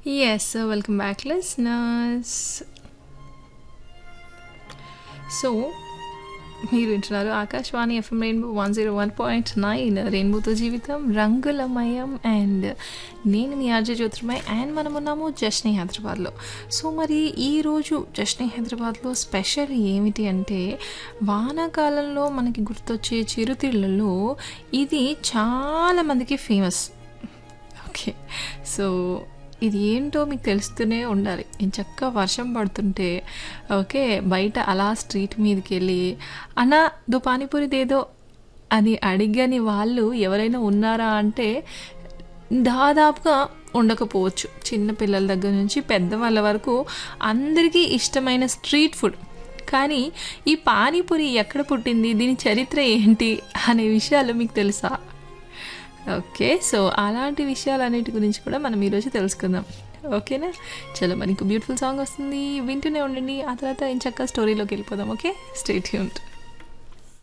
Yes, so welcome back, listeners. So మీరు వింటున్నారు Akashvani FM rainbow one zero one point nine రెయిన్బోతో జీవితం రంగులమయం అండ్ నేను మీ ఆర్జే జ్యోతిర్మయ్ అండ్ మనం ఉన్నాము జష్ని హైదరాబాద్లో సో మరి ఈరోజు జష్ని హైదరాబాద్లో స్పెషల్ ఏమిటి అంటే వానాకాలంలో మనకి గుర్తొచ్చే చిరుతిళ్ళలో ఇది చాలా మందికి ఫేమస్ ఓకే సో ఇది ఏంటో మీకు తెలుస్తూనే ఉండాలి నేను చక్కగా వర్షం పడుతుంటే ఓకే బయట అలా స్ట్రీట్ మీదకి వెళ్ళి అన్నా దో పానీపూరిదేదో అని అడిగని వాళ్ళు ఎవరైనా ఉన్నారా అంటే దాదాపుగా ఉండకపోవచ్చు చిన్న పిల్లల దగ్గర నుంచి పెద్దవాళ్ళ వరకు అందరికీ ఇష్టమైన స్ట్రీట్ ఫుడ్ కానీ ఈ పానీపూరి ఎక్కడ పుట్టింది దీని చరిత్ర ఏంటి అనే విషయాలు మీకు తెలుసా ఓకే సో అలాంటి విషయాలన్నిటి గురించి కూడా మనం ఈరోజు తెలుసుకుందాం ఓకేనా చలో మనకు బ్యూటిఫుల్ సాంగ్ వస్తుంది వింటూనే ఉండండి ఆ తర్వాత ఏం చక్కగా స్టోరీలోకి వెళ్ళిపోదాం ఓకే స్టేట్ యూంట్